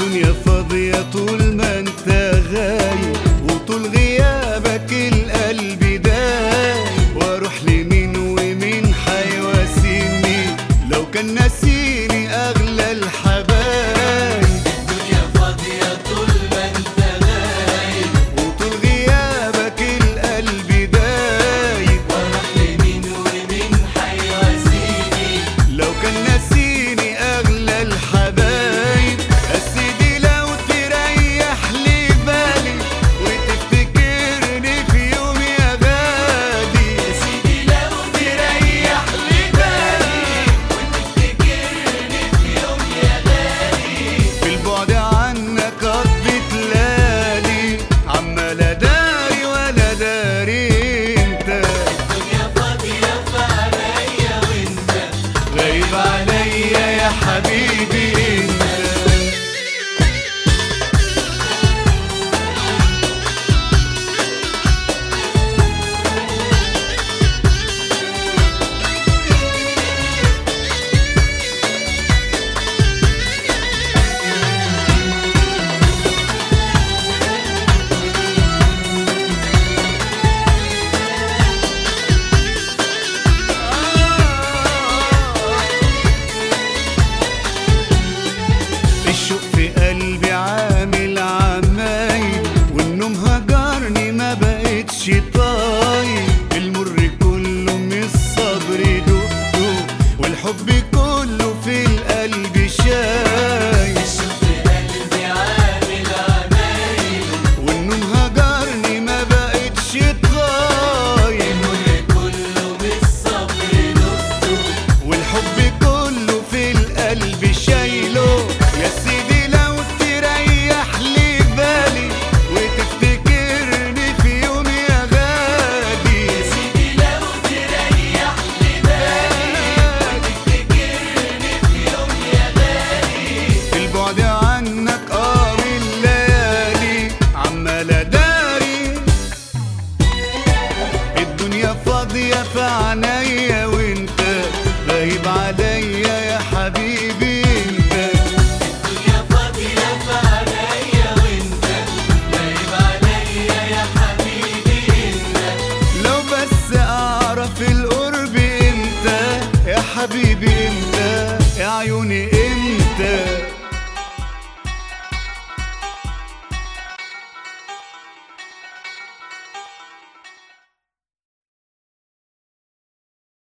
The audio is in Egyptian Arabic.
الدنيا فاضية طول ما انت غايب وطول غيابك القلب دايب واروح لمين ومين حيواسيني لو كان ناسيني اغلى الحبايب الدنيا فاضية طول ما انت غايب وطول غيابك القلب دايب واروح لمين ومين حيواسيني لو كان ناسيني اغلى الحبايب يا سيدي لو تريح لي بالي وتفتكرني في يوم يا غالي يا سيدي لو تريح لي بالي وتفتكرني في يوم يا غالي في البعد عنك قضيت ليالي عمال اداري ولا داري انت الدنيا فاضية فعليا وانت غايب عليا يا حبيبي انت الشوق في قلبي عامل عمايل والنوم هجرني ما بقتش طايل المر كله من الصبر دقته والحب كله في القلب شايل الشوق في قلبي عامل عمايل والنوم هجرني ما بقتش طايل المر كله بالصبر نقطه والحب كله في القلب شايله يا سيدي لو تريح لي بالي وتفتكرني في يوم يا غالي يا سيدي لو تريح لي بالي وتفتكرني في يوم يا غالي البعد عنك اه الليالي عمال اداري الدنيا فاضية في عينيا وانت غايب عليا يا حبيبي انت الدنيا فاضية فعليا وانت غايب عليا يا حبيبي انت لو بس اعرف القرب امتى يا حبيبي امتى يا عيوني